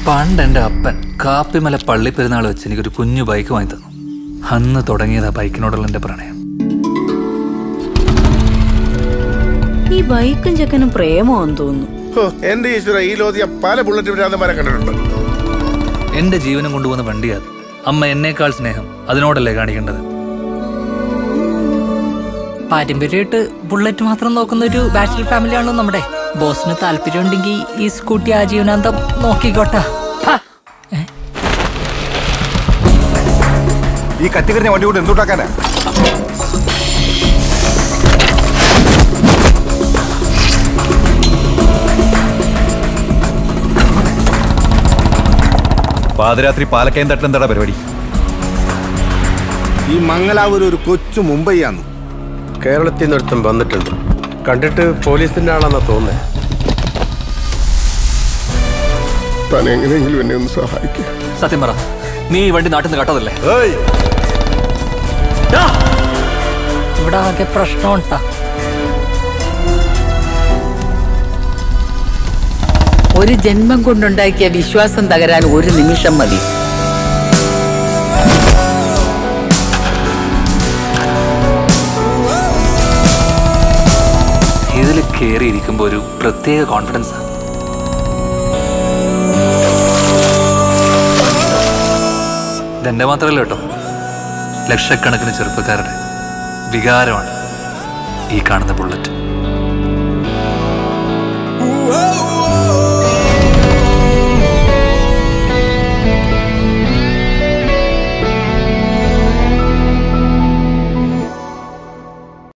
പണ്ട് എൻ്റെ അപ്പൻ കാപ്പിമല പള്ളിപ്പെരുന്നാൾ വെച്ച് എനിക്കൊരു കുഞ്ഞു ബൈക്ക് വാങ്ങി തന്നു അന്ന് തുടങ്ങിയതാ ബൈക്കിനോടുള്ള എൻ്റെ പ്രണയം ഈ ബൈക്കും ചെക്കനും പ്രേമമാണെന്ന് തോന്നുന്നു ഹോ, എന്റെ ഈശ്വര ഈ ലോതിയ പല ബുള്ളറ്റ് ഭ്രാന്തന്മാരെ കണ്ടിട്ടുണ്ട് എൻ്റെ ജീവനം കൊണ്ടുപോകുന്ന വണ്ടിയാ അത്. അമ്മ എന്നേക്കാൾ സ്നേഹം അതിനോടല്ലേ കാണിക്കേണ്ടത് പാരമ്പര്യമായിട്ട് ബുള്ളറ്റ് മാത്രം നോക്കുന്ന ഒരു ബാച്ചിലർ ഫാമിലി ആണല്ലോ നമ്മുടെ ബോസിന് താല്പര്യം ഉണ്ടെങ്കിൽ ഈ സ്കൂട്ടി ആജീവനാന്തം നോക്കിക്കോട്ടാ ഹാ. ഈ കത്തിക്കരിഞ്ഞ വണ്ടി കൊണ്ട് എന്തുണ്ടാക്കാനാ പാതിരാത്രി പാലക്കയം തട്ടിലെന്താടാ പരിപാടി ഈ മംഗലാപുരം ഒരു കൊച്ചു മുംബൈയാന്ന് കേരളത്തിൽ നിന്ന് ഒരുത്തൻ വന്നിട്ടുണ്ട് കണ്ടിട്ട് പോലീസിന്റെ ആളാന്നാ തോന്നുന്നത് താൻ എങ്ങനെയെങ്കിലും എന്നെ ഒന്ന് സഹായിക്കുക സത്യം പറ നീ ഈ വണ്ടി നാട്ടിൽ നിന്ന് കട്ടതല്ലേ ഇവിടെ ആകെ പ്രശ്നം ഉണ്ടാ ഒരു ജന്മം കൊണ്ടുണ്ടാക്കിയ വിശ്വാസം തകരാൻ ഒരു നിമിഷം മതി ഇതിൽ കയറിയിരിക്കുമ്പോൾ ഒരു പ്രത്യേക കോൺഫിഡൻസ് ഇതെന്റെ മാത്രമല്ല കേട്ടോ ലക്ഷക്കണക്കിന് ചെറുപ്പക്കാരുടെ വികാരമാണ് ഈ കാണുന്ന ബുള്ളറ്റ് Whoa,